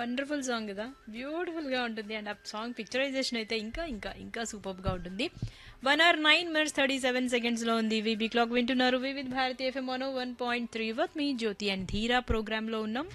wonderful song కదా beautiful గా ఉంటుంది అండ్ ఆ సాంగ్ పిక్చరైజేషన్ అయితే ఇంకా ఇంకా ఇంకా సూపర్ గా ఉంటుంది one hour nine minutes thirty seven seconds లో ఉంది విబీ క్లాక్ వింటున్నారు Vividh Bharati FM one one point three with me Jyothi and Dheera programme లో ఉన్నాం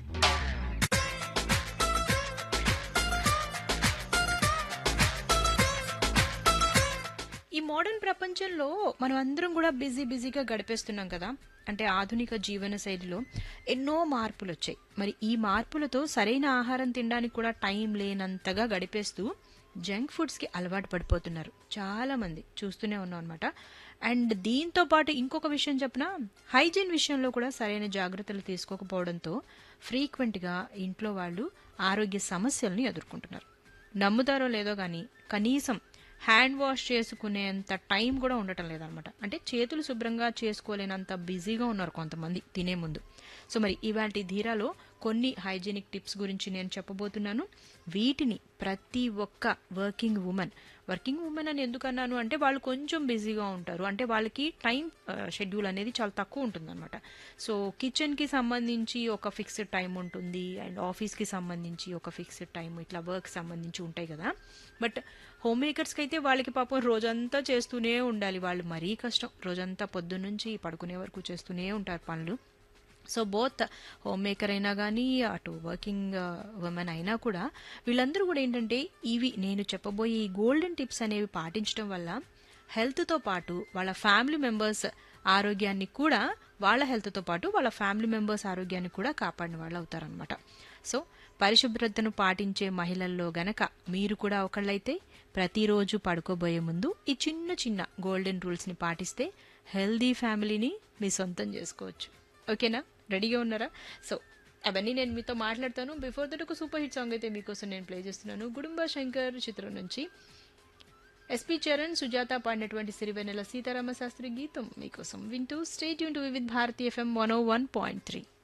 ఈ మోడర్న్ ప్రపంచంలో మనం అందరం కూడా బిజీ బిజీగా గడిపేస్తున్నాం కదా అంటే ఆధునిక జీవన శైలిలో ఎన్నో మార్పులు వచ్చాయి మరి ఈ మార్పులతో సరైన ఆహారం తినడానికి కూడా టైం లేనంతగా గడిపేస్తూ జంక్ ఫుడ్స్ కి అలవాటు పడిపోతున్నారు చాలా మంది చూస్తూనే ఉన్నాం అనమాట అండ్ దీంతో పాటు ఇంకొక విషయం చెప్పిన హైజీన్ విషయంలో కూడా సరైన జాగ్రత్తలు తీసుకోకపోవడంతో ఫ్రీక్వెంట్ గా ఇంట్లో వాళ్ళు ఆరోగ్య సమస్యలను ఎదుర్కొంటున్నారు నమ్ముతారో లేదో కానీ కనీసం హ్యాండ్ వాష్ చేసుకునేంత టైం కూడా ఉండటం లేదనమాట అంటే చేతులు శుభ్రంగా చేసుకోలేనంత బిజీగా ఉన్నారు కొంతమంది తినే ముందు సో మరి ఇవాటి ధీరాలో కొన్ని హైజీనిక్ టిప్స్ గురించి నేను చెప్పబోతున్నాను వీటిని ప్రతి ఒక్క వర్కింగ్ ఉమెన్ వర్కింగ్ ఉమెన్ అని ఎందుకు అన్నాను అంటే వాళ్ళు కొంచెం బిజీగా ఉంటారు అంటే వాళ్ళకి టైం షెడ్యూల్ అనేది చాలా తక్కువ ఉంటుందన్నమాట సో కిచెన్కి సంబంధించి ఒక ఫిక్స్డ్ టైం ఉంటుంది అండ్ ఆఫీస్కి సంబంధించి ఒక ఫిక్స్డ్ టైం ఇట్లా వర్క్ సంబంధించి ఉంటాయి కదా బట్ హోమ్ మేకర్స్కి అయితే వాళ్ళకి పాపం రోజంతా చేస్తూనే ఉండాలి వాళ్ళు మరీ కష్టం రోజంతా పొద్దున్నుంచి పడుకునే వరకు చేస్తూనే ఉంటారు పనులు సో బోత్ హోమ్ మేకర్ అయినా కానీ అటు వర్కింగ్ ఉమెన్ అయినా కూడా వీళ్ళందరూ కూడా ఏంటంటే ఇవి నేను చెప్పబోయే ఈ గోల్డెన్ టిప్స్ అనేవి పాటించడం వల్ల హెల్త్తో పాటు వాళ్ళ ఫ్యామిలీ మెంబర్స్ ఆరోగ్యాన్ని కూడా వాళ్ళ హెల్త్తో పాటు వాళ్ళ ఫ్యామిలీ మెంబర్స్ ఆరోగ్యాన్ని కూడా కాపాడిన వాళ్ళు అవుతారనమాట సో పరిశుభ్రతను పాటించే మహిళల్లో గనక మీరు కూడా ఒకళ్ళైతే ప్రతిరోజు పడుకోబోయే ముందు ఈ చిన్న చిన్న గోల్డెన్ రూల్స్ని పాటిస్తే హెల్దీ ఫ్యామిలీని మీ సొంతం చేసుకోవచ్చు ఓకేనా రెడీగా ఉన్నారా సో అవన్నీ నేను మీతో మాట్లాడతాను బిఫోర్ దట్ ఒక సూపర్ హిట్ సాంగ్ అయితే మీకోసం నేను ప్లే చేస్తున్నాను గుడుంబ శంకర్ చిత్రం నుంచి ఎస్పి చరణ్ సుజాత పాడినటువంటి సిరివెన్నెల సీతారామ శాస్త్రి గీతం మీకోసం వింటూ stay tuned to Vividh Bharati FM one O one point three